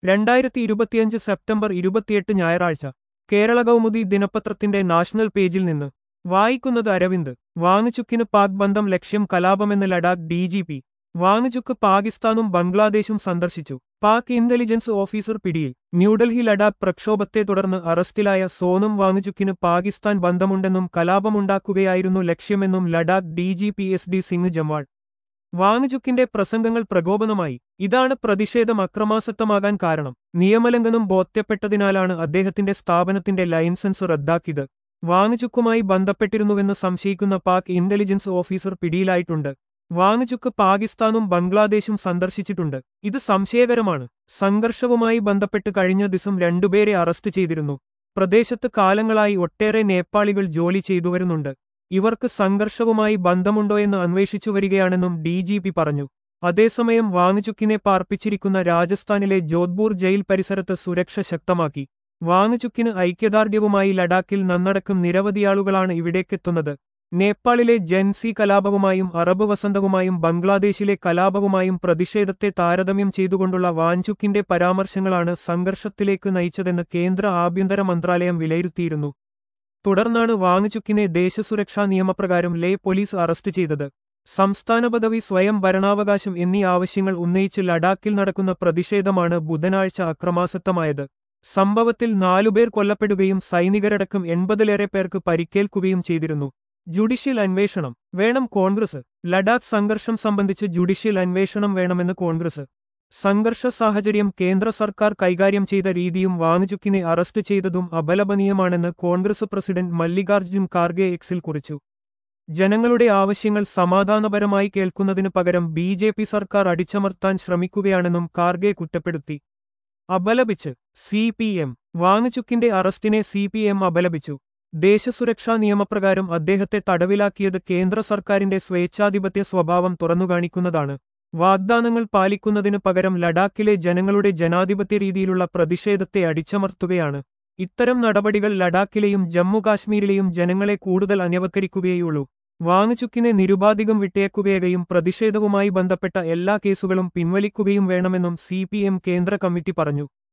രണ്ടായിരത്തി ഇരുപത്തിയഞ്ച് സെപ്റ്റംബർ ഇരുപത്തിയെട്ട് ഞായറാഴ്ച കേരള കൗമുദി ദിനപത്രത്തിന്റെ നാഷണൽ പേജിൽ നിന്ന് വായിക്കുന്നത് അരവിന്ദ് വാങ്ങുചുക്കിന് പാക് ബന്ധം ലക്ഷ്യം കലാപമെന്ന് Ladakh D G P Wangchuk പാകിസ്ഥാനും ബംഗ്ലാദേശും സന്ദർശിച്ചു പാക് ഇന്റലിജൻസ് ഓഫീസർ പിടിയിൽ ന്യൂഡൽഹി ലഡാക്ക് പ്രക്ഷോഭത്തെ തുടർന്ന് അറസ്റ്റിലായ സോനും വാങ്ങുചുക്കിന് പാകിസ്ഥാൻ ബന്ധമുണ്ടെന്നും കലാപമുണ്ടാക്കുകയായിരുന്നു ലക്ഷ്യമെന്നും Ladakh D G P S D Singh Jamwal വാങ്ങുചുക്കിന്റെ പ്രസംഗങ്ങൾ പ്രകോപനമായി ഇതാണ് പ്രതിഷേധം അക്രമാസക്തമാകാൻ കാരണം നിയമലംഘനം ബോധ്യപ്പെട്ടതിനാലാണ് അദ്ദേഹത്തിന്റെ സ്ഥാപനത്തിന്റെ ലൈസൻസ് റദ്ദാക്കിയത് വാങ്ങുചുക്കുമായി ബന്ധപ്പെട്ടിരുന്നുവെന്ന് സംശയിക്കുന്ന പാക് ഇന്റലിജൻസ് ഓഫീസർ പിടിയിലായിട്ടുണ്ട് വാങ്ങുചുക്ക് പാകിസ്ഥാനും ബംഗ്ലാദേശും സന്ദർശിച്ചിട്ടുണ്ട് ഇത് സംശയകരമാണ് സംഘർഷവുമായി ബന്ധപ്പെട്ട് കഴിഞ്ഞ ദിവസം രണ്ടുപേരെ അറസ്റ്റ് ചെയ്തിരുന്നു പ്രദേശത്ത് കാലങ്ങളായി ഒട്ടേറെ നേപ്പാളികൾ ജോലി ചെയ്തുവരുന്നുണ്ട് ഇവർക്ക് സംഘർഷവുമായി ബന്ധമുണ്ടോയെന്ന് അന്വേഷിച്ചു വരികയാണെന്നും ഡി ജി പി പറഞ്ഞു അതേസമയം വാങ്ങുചുക്കിനെ പാർപ്പിച്ചിരിക്കുന്ന രാജസ്ഥാനിലെ ജോധ്പൂർ ജയിൽ പരിസരത്ത് സുരക്ഷ ശക്തമാക്കി വാങ്ങുചുക്കിന് ഐക്യദാർഢ്യവുമായി ലഡാക്കിൽ നന്നടക്കം നിരവധിയാളുകളാണ് ഇവിടേക്കെത്തുന്നത് നേപ്പാളിലെ ജൻസി കലാപവുമായും അറബ് വസന്തവുമായും ബംഗ്ലാദേശിലെ കലാപവുമായും പ്രതിഷേധത്തെ താരതമ്യം ചെയ്തുകൊണ്ടുള്ള വാഞ്ചുക്കിന്റെ പരാമർശങ്ങളാണ് സംഘർഷത്തിലേക്ക് നയിച്ചതെന്ന് കേന്ദ്ര ആഭ്യന്തര മന്ത്രാലയം വിലയിരുത്തിയിരുന്നു തുടർന്നാണ് വാങ്ങുചുക്കിനെ ദേശസുരക്ഷാ നിയമപ്രകാരം ലേ പോലീസ് അറസ്റ്റ് ചെയ്തത് സംസ്ഥാന പദവി സ്വയം ഭരണാവകാശം എന്നീ ആവശ്യങ്ങൾ ഉന്നയിച്ച് ലഡാക്കിൽ നടക്കുന്ന പ്രതിഷേധമാണ് ബുധനാഴ്ച അക്രമാസക്തമായത് സംഭവത്തിൽ നാലുപേർ കൊല്ലപ്പെടുകയും സൈനികരടക്കം എൺപതിലേറെ പേർക്ക് പരിക്കേൽക്കുകയും ചെയ്തിരുന്നു ജുഡീഷ്യൽ അന്വേഷണം വേണം കോൺഗ്രസ് ലഡാക്ക് സംഘർഷം സംബന്ധിച്ച് ജുഡീഷ്യൽ അന്വേഷണം വേണമെന്ന് കോൺഗ്രസ് സംഘർഷ സാഹചര്യം കേന്ദ്ര സർക്കാർ കൈകാര്യം ചെയ്ത രീതിയും വാങ്ങുചുക്കിനെ അറസ്റ്റ് ചെയ്തതും അപലപനീയമാണെന്ന് കോൺഗ്രസ് പ്രസിഡന്റ് മല്ലികാർജ്ജുൻ ഖാർഗെ എക്സിൽ കുറിച്ചു ജനങ്ങളുടെ ആവശ്യങ്ങൾ സമാധാനപരമായി കേൾക്കുന്നതിനു പകരം ബി ജെ പി സർക്കാർ അടിച്ചമർത്താൻ ശ്രമിക്കുകയാണെന്നും ഖാർഗെ കുറ്റപ്പെടുത്തി അപലപിച്ച് സി പി എം വാങ്ങുചുക്കിന്റെ അറസ്റ്റിനെ സി പി എം അപലപിച്ചു ദേശസുരക്ഷാ നിയമപ്രകാരം അദ്ദേഹത്തെ തടവിലാക്കിയത് കേന്ദ്ര സർക്കാരിന്റെ സ്വേച്ഛാധിപത്യ സ്വഭാവം തുറന്നുകാണിക്കുന്നതാണ് വാഗ്ദാനങ്ങൾ പാലിക്കുന്നതിനു പകരം ലഡാക്കിലെ ജനങ്ങളുടെ ജനാധിപത്യ രീതിയിലുള്ള പ്രതിഷേധത്തെ അടിച്ചമർത്തുകയാണ് ഇത്തരം നടപടികൾ ലഡാക്കിലെയും ജമ്മു കാശ്മീരിലെയും ജനങ്ങളെ കൂടുതൽ അനവത്കരിക്കുകയുള്ളൂ വാങ്ങുചുക്കിനെ നിരുപാധികം വിട്ടേക്കുകയും പ്രതിഷേധവുമായി ബന്ധപ്പെട്ട എല്ലാ കേസുകളും പിൻവലിക്കുകയും വേണമെന്നും സി കേന്ദ്ര കമ്മിറ്റി പറഞ്ഞു